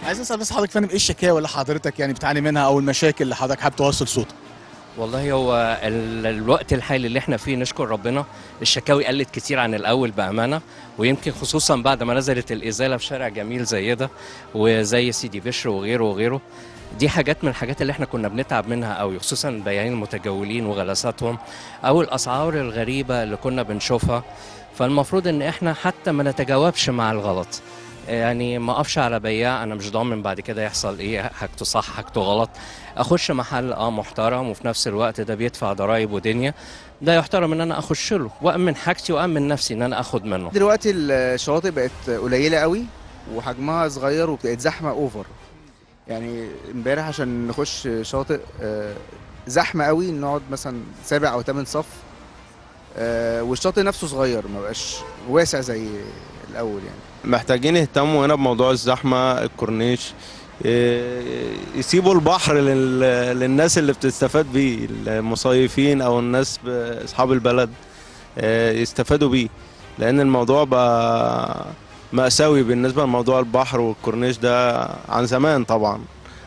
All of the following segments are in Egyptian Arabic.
عايز اسال بس حضرتك فندم ايه الشكاوى اللي حضرتك يعني بتعاني منها او المشاكل اللي حضرتك حابب توصل صوتك والله هو ال- الوقت الحالي اللي احنا فيه نشكر ربنا الشكاوي قلت كتير عن الاول بامانه ويمكن خصوصا بعد ما نزلت الازاله في شارع جميل زي ده وزي سيدي بشر وغيره وغيره دي حاجات من الحاجات اللي احنا كنا بنتعب منها قوي خصوصا البياعين المتجولين وغلاساتهم او الاسعار الغريبه اللي كنا بنشوفها فالمفروض ان احنا حتى ما نتجاوبش مع الغلط يعني ما اقفش على بياع انا مش ضامن بعد كده يحصل ايه حاجته صح حاجته غلط اخش محل اه محترم وفي نفس الوقت ده بيدفع ضرايب ودنيا ده يحترم ان انا اخش له وامن حاجتي وامن نفسي ان انا اخد منه دلوقتي الشواطئ بقت قليله قوي وحجمها صغير وبقت زحمه اوفر يعني امبارح عشان نخش شاطئ آه، زحمه قوي نقعد مثلا سابع او ثامن صف آه، والشاطئ نفسه صغير ما بقاش واسع زي الاول يعني محتاجين يهتموا هنا بموضوع الزحمة الكورنيش إيه، يسيبوا البحر لل- للناس اللي بتستفاد بيه المصيفين او الناس ب- اصحاب البلد إيه، يستفادوا بيه لان الموضوع بقى مأساوي بالنسبة لموضوع البحر والكورنيش ده عن زمان طبعا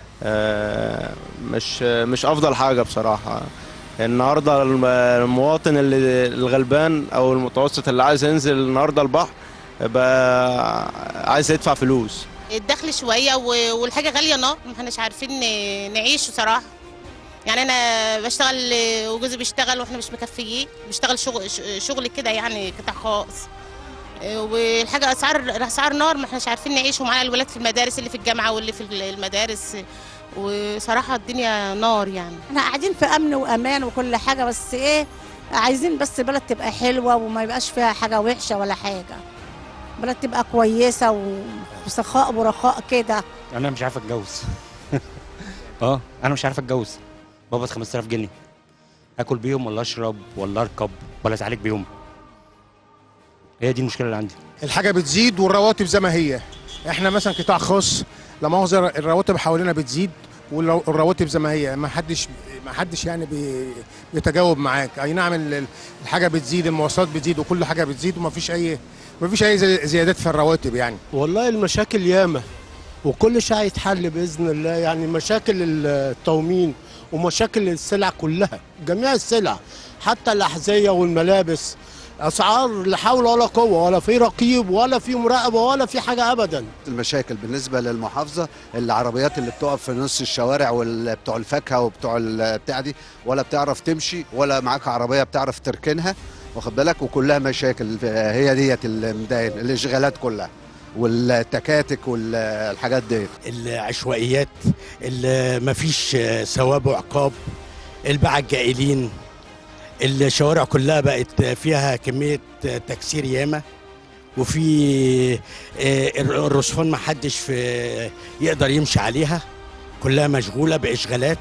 آه، مش مش افضل حاجة بصراحة النهارده الم- المواطن اللي الغلبان او المتوسط اللي عايز ينزل النهارده البحر بقى عايز يدفع فلوس الدخل شويه و- والحاجه غاليه نار ما احناش عارفين ن- نعيش بصراحه يعني انا بشتغل وجوزي بيشتغل واحنا مش مكفيين بشتغل شغل ش- شغل كده يعني قطاع خاص والحاجه اسعار اسعار نار ما احناش عارفين نعيش ومعانا الولاد في المدارس اللي في الجامعه واللي في المدارس وصراحه الدنيا نار يعني احنا قاعدين في امن وامان وكل حاجه بس ايه عايزين بس البلد تبقى حلوه وما يبقاش فيها حاجه وحشه ولا حاجه بلد تبقى كويسه وسخاء ورخاء كده انا مش عارف اتجوز اه انا مش عارف اتجوز بقبض 5000 جنيه اكل بيهم ولا اشرب ولا اركب ولا اتعالج بيهم هي دي المشكله اللي عندي الحاجه بتزيد والرواتب زي ما هي احنا مثلا قطاع خاص لا مؤاخذه الرواتب حوالينا بتزيد والرواتب زي ما هي ما حدش ما حدش يعني بي- بيتجاوب معاك اي نعم ال- الحاجه بتزيد المواصلات بتزيد وكل حاجه بتزيد وما فيش اي ما فيش اي زي- زيادات في الرواتب يعني والله المشاكل ياما وكل شيء هيتحل باذن الله يعني مشاكل التومين ومشاكل السلع كلها جميع السلع حتى الاحذيه والملابس اسعار لا حول ولا قوه ولا في رقيب ولا في مراقبه ولا في حاجه ابدا المشاكل بالنسبه للمحافظه العربيات اللي بتقف في نص الشوارع وبتوع الفاكهه وبتوع البتاع دي ولا بتعرف تمشي ولا معاك عربيه بتعرف تركنها واخد بالك وكلها مشاكل هي ديت المداين الاشغالات كلها والتكاتك والحاجات ديت العشوائيات اللي مفيش ثواب وعقاب الباعة الجائلين الشوارع كلها بقت فيها كمية تكسير ياما وفي آه، الرصفان ما حدش في يقدر يمشي عليها كلها مشغولة بإشغالات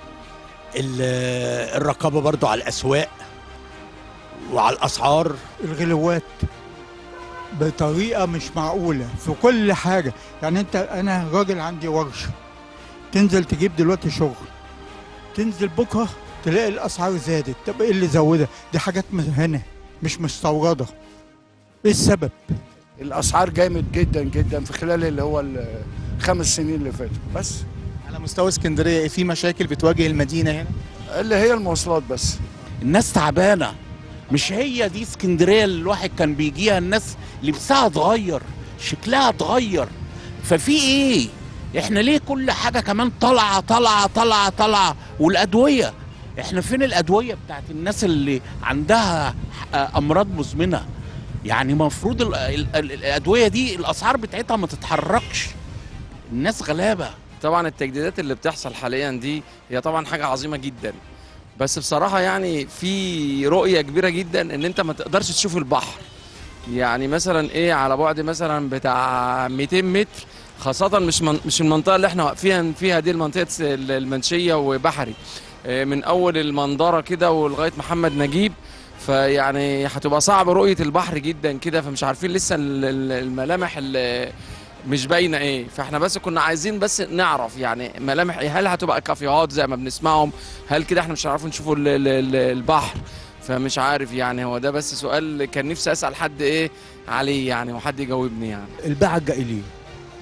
ال- الرقابة برضو على الأسواق وعلى الأسعار الغلوات بطريقه مش معقوله في كل حاجه يعني انت انا راجل عندي ورشه تنزل تجيب دلوقتي شغل تنزل بكره تلاقي الاسعار زادت طب ايه اللي زودها دي حاجات من هنا مش مستورده ايه السبب الاسعار جامد جدا جدا في خلال اللي هو الخمس سنين اللي فاتوا بس على مستوى اسكندريه إيه في مشاكل بتواجه المدينه هنا اللي هي المواصلات بس الناس تعبانه مش هي دي اسكندريه اللي الواحد كان بيجيها الناس لبسها اتغير شكلها اتغير ففي ايه احنا ليه كل حاجه كمان طالعه طالعه طالعه طالعه والادويه احنا فين الادويه بتاعت الناس اللي عندها آه، امراض مزمنه يعني مفروض ال- ال- ال- الادويه دي الاسعار بتاعتها ما تتحركش الناس غلابه طبعا التجديدات اللي بتحصل حاليا دي هي طبعا حاجه عظيمه جدا بس بصراحه يعني في رؤيه كبيره جدا ان انت ما تقدرش تشوف البحر يعني مثلا ايه على بعد مثلا بتاع 200 متر خاصة مش من مش المنطقة اللي احنا واقفين فيها دي المنطقة المنشية وبحري إيه، من أول المنظرة كده ولغاية محمد نجيب فيعني هتبقى صعب رؤية البحر جدا كده فمش عارفين لسه ال- ال- الملامح اللي مش باينه ايه فاحنا بس كنا عايزين بس نعرف يعني ملامح ايه هل هتبقى كافيهات زي ما بنسمعهم هل كده احنا مش هنعرفوا نشوفوا ال- ال- ال- البحر فمش عارف يعني هو ده بس سؤال كان نفسي اسال حد ايه عليه يعني وحد يجاوبني يعني الباعة الجائلين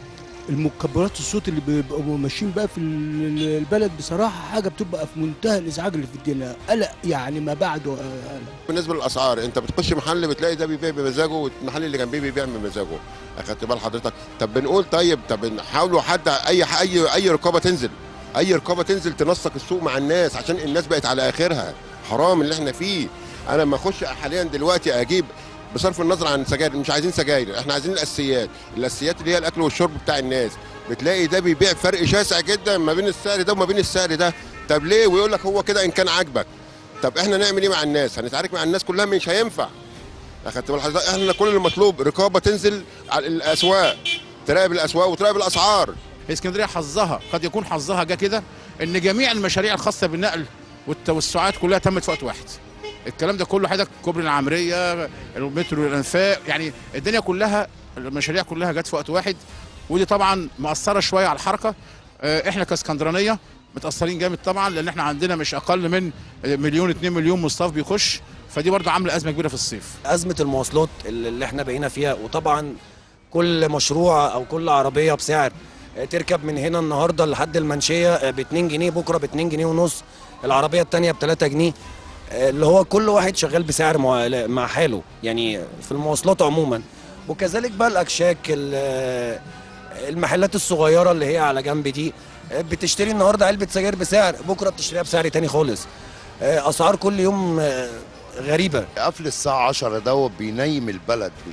المكبرات الصوت اللي بيبقوا ماشيين بقى في ال- البلد بصراحه حاجه بتبقى في منتهى الازعاج اللي في الدنيا قلق يعني ما بعده قلق بالنسبه للاسعار انت بتخش محل بتلاقي ده بيبيع بمزاجه والمحل اللي جنبيه بيبيع بمزاجه اخدت بال حضرتك طب بنقول طيب طب حاولوا حد اي اي اي رقابه تنزل اي رقابه تنزل تنسق السوق مع الناس عشان الناس بقت على اخرها حرام اللي احنا فيه انا لما اخش حاليا دلوقتي اجيب بصرف النظر عن سجاير مش عايزين سجاير احنا عايزين الاساسيات الاساسيات اللي هي الاكل والشرب بتاع الناس بتلاقي ده بيبيع فرق شاسع جدا ما بين السعر ده وما بين السعر ده طب ليه ويقول لك هو كده ان كان عاجبك طب احنا نعمل ايه مع الناس هنتعارك مع الناس كلها مش هينفع اخدت بال حضرتك احنا كل المطلوب رقابه تنزل على الاسواق تراقب الاسواق وتراقب الاسعار اسكندريه حظها قد يكون حظها جه كده ان جميع المشاريع الخاصه بالنقل والتوسعات كلها تمت في وقت واحد الكلام ده كله حضرتك كوبري العمريه المترو الانفاق يعني الدنيا كلها المشاريع كلها جت في وقت واحد ودي طبعا مأثره شويه على الحركه اه، احنا كاسكندرانيه متاثرين جامد طبعا لان احنا عندنا مش اقل من مليون 2 مليون مصطاف بيخش فدي برضو عامله ازمه كبيره في الصيف أزمة المواصلات اللي احنا بقينا فيها وطبعا كل مشروع أو كل عربية بسعر تركب من هنا النهارده لحد المنشية ب 2 جنيه بكرة ب 2 جنيه ونص العربية التانية ب 3 جنيه اللي هو كل واحد شغال بسعر مع مع حاله يعني في المواصلات عموما وكذلك بقى الأكشاك ال- المحلات الصغيرة اللي هي على جنب دي بتشتري النهارده علبة سجاير بسعر بكرة بتشتريها بسعر تاني خالص أسعار كل يوم غريبة قفل الساعة 10 دوت بينيم البلد مش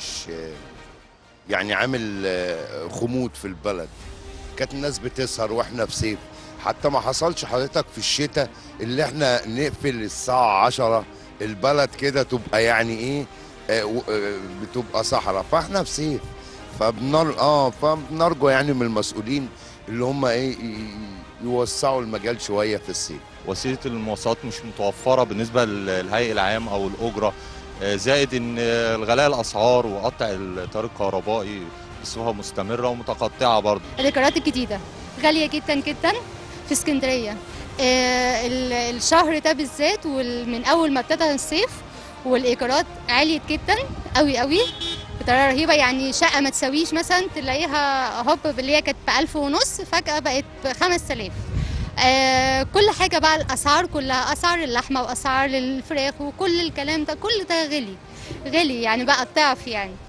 يعني عامل آه، خمود في البلد كانت الناس بتسهر واحنا في صيف حتى ما حصلش حضرتك في الشتاء اللي احنا نقفل الساعة 10 البلد كده تبقى يعني ايه آه، و- آه، بتبقى صحراء فاحنا في صيف فبنر اه فبنرجو يعني من المسؤولين اللي هم ايه ي- يوسعوا المجال شوية في الصيف وسيله المواصلات مش متوفره بالنسبه للهيئه العام او الاجره آه، زائد ان آه، الغلاء الاسعار وقطع الطريق الكهربائي بصفه مستمره ومتقطعه برضه الإيجارات الجديدة غالية جدا جدا في اسكندرية آه، ال- الشهر ده بالذات وال- من أول ما ابتدى الصيف والإيجارات عالية جدا قوي قوي بطريقة رهيبة يعني شقة ما تساويش مثلا تلاقيها هوب اللي هي كانت بألف ونص فجأة بقت بخمس آلاف آه كل حاجة بقى الأسعار كلها أسعار اللحمة وأسعار الفراخ وكل الكلام ده كل ده غلي غلي يعني بقى الضعف يعني